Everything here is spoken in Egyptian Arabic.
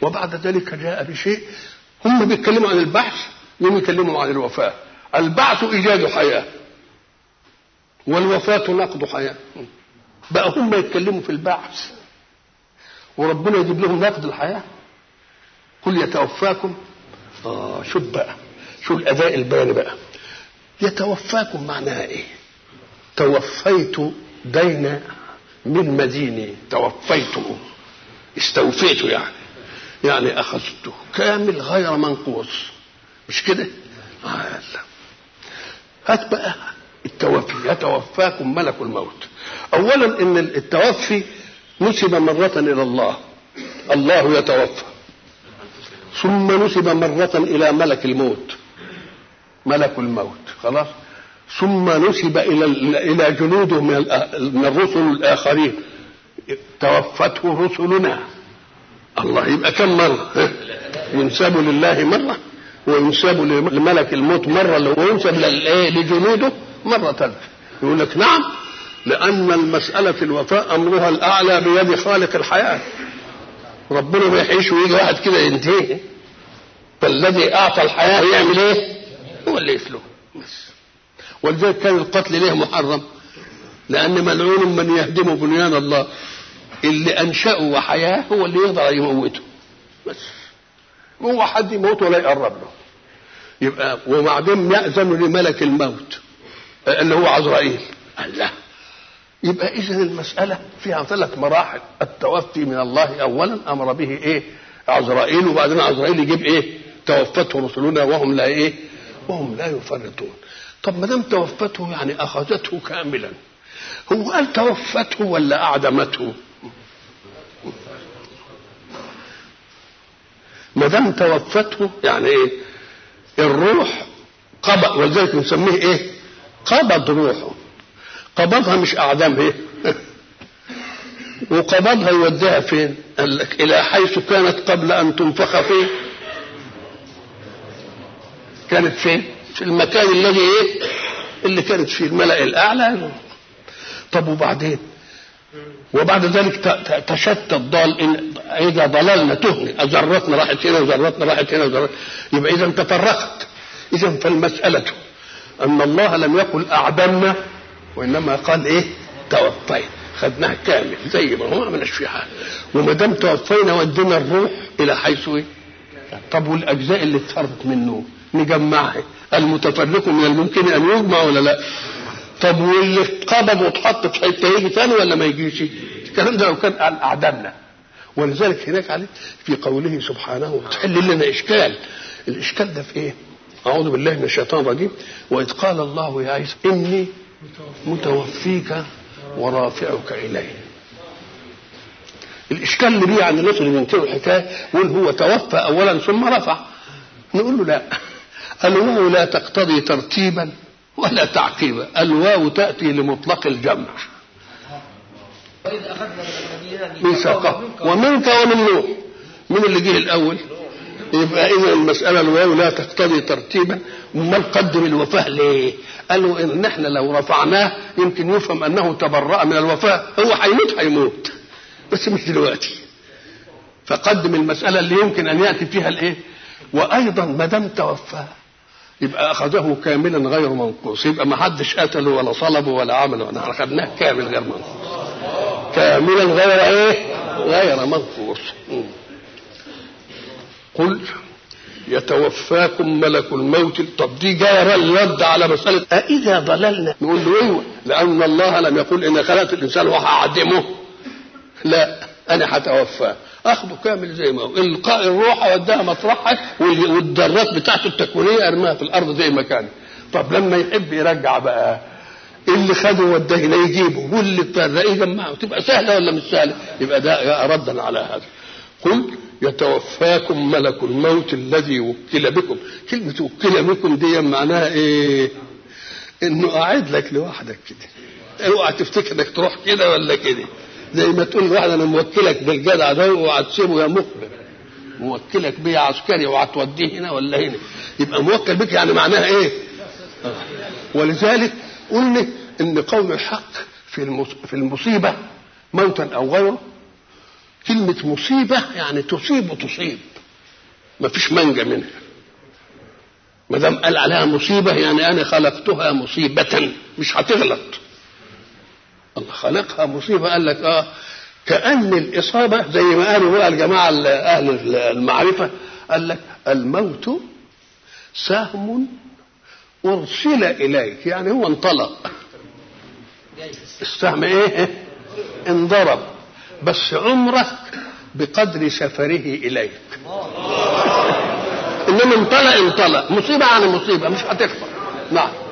وبعد ذلك جاء بشيء هم بيتكلموا عن البحث يوم يكلموا عن الوفاة البعث إيجاد حياة والوفاة نقض حياة بقى هم يتكلموا في البعث وربنا يجيب لهم نقد الحياة قل يتوفاكم آه شوف بقى شو الأداء البياني بقى يتوفاكم معناها إيه توفيت دين من مديني توفيته استوفيته يعني يعني أخذته كامل غير منقوص مش كده آه لا. هات بقى التوفي يتوفاكم ملك الموت اولا ان التوفي نسب مرة الى الله الله يتوفى ثم نسب مرة الى ملك الموت ملك الموت خلاص ثم نسب الى الى جنوده من من الرسل الاخرين توفته رسلنا الله يبقى كم مرة ينسب لله مرة وينسب لملك الموت مرة وينسب لجنوده مرة ثالثة يقول لك نعم لأن المسألة في الوفاء أمرها الأعلى بيد خالق الحياة ربنا ما يحيش ويجي واحد كده ينتهي فالذي أعطى الحياة يعمل إيه؟ هو اللي يسلو بس ولذلك كان القتل ليه محرم لأن ملعون من يهدم بنيان الله اللي أنشأه وحياة هو اللي يقدر يموته بس هو حد يموت ولا يقرب له يبقى وبعدين يأذن لملك الموت اللي هو عزرائيل الله يبقى اذا المساله فيها ثلاث مراحل التوفي من الله اولا امر به ايه عزرائيل وبعدين عزرائيل يجيب ايه توفته رسلنا وهم لا ايه وهم لا يفرطون طب ما دام توفته يعني اخذته كاملا هو قال توفته ولا اعدمته ما دام توفته يعني ايه الروح قبض ولذلك نسميه ايه قبض روحه قبضها مش اعدام ايه وقبضها يوديها فين قال لك الى حيث كانت قبل ان تنفخ فيه كانت فين في المكان الذي ايه اللي كانت فيه الملأ الاعلى طب وبعدين وبعد ذلك تشتت ضال إن اذا ضللنا تهني ذرتنا راحت هنا وذرتنا راحت هنا وذرتنا يبقى اذا تفرقت اذا فالمساله ان الله لم يقل اعدمنا وانما قال ايه توفينا خدناها كامل زي ما هو ما عملناش فيه حاجه وما دام توفينا ودينا الروح الى حيث ايه طب والاجزاء اللي اتفرت منه نجمعها المتفرق من الممكن ان يجمع ولا لا طب واللي اتقبض واتحط في حته يجي تاني ولا ما يجيش الكلام ده لو كان قال اعدمنا ولذلك هناك عليه في قوله سبحانه تحل لنا اشكال الاشكال ده في ايه اعوذ بالله من الشيطان الرجيم واذ قال الله يا عيسى اني متوفيك ورافعك الي الاشكال اللي بيه عند الناس اللي بينكروا الحكايه يقول هو توفى اولا ثم رفع نقول له لا الواو لا تقتضي ترتيبا ولا تعقيبا الواو تاتي لمطلق الجمع ميثاقه ومنك ومن نوح من اللي جه الاول يبقى اذا المساله الواو لا تقتضي ترتيبا امال قدم الوفاه ليه؟ قالوا ان احنا لو رفعناه يمكن يفهم انه تبرأ من الوفاه هو هيموت هيموت بس مش دلوقتي فقدم المساله اللي يمكن ان ياتي فيها الايه؟ وايضا ما دام توفاه يبقى اخذه كاملا غير منقوص يبقى ما حدش قتله ولا صلبه ولا عمله احنا اخذناه كامل غير منقوص كاملا غير ايه؟ غير منقوص قل يتوفاكم ملك الموت طب دي جايه الرد على مساله أإذا ضللنا نقول له ايوه لأن الله لم يقل إن خلقت الإنسان وهعدمه لا أنا هتوفاه اخده كامل زي ما هو القاء الروح اوديها مطرحها والذرات بتاعته التكوينيه ارميها في الارض زي ما كان طب لما يحب يرجع بقى اللي خده وداه هنا يجيبه واللي فرق يجمعه تبقى سهله ولا مش سهله يبقى ده ردا على هذا قل يتوفاكم ملك الموت الذي وكل بكم كلمة وكل بكم دي معناها ايه انه قاعد لك لوحدك كده اوعى تفتكر انك تروح كده ولا كده زي ما تقول واحد انا موكلك بالجدع ده اوعى تسيبه يا مخبر موكلك بيه عسكري اوعى توديه هنا ولا هنا يبقى موكل بك يعني معناها ايه ولذلك قلنا ان قول الحق في في المصيبه موتا او غيره كلمة مصيبة يعني تصيب وتصيب ما فيش منجى منها ما دام قال عليها مصيبة يعني أنا خلقتها مصيبة مش هتغلط الله خلقها مصيبة قال لك اه كأن الإصابة زي ما قالوا بقى الجماعة أهل المعرفة قال لك الموت سهم أرسل إليك يعني هو انطلق السهم إيه انضرب بس عمرك بقدر سفره إليك إنما انطلق انطلق مصيبة يعني مصيبة مش هتكفر نعم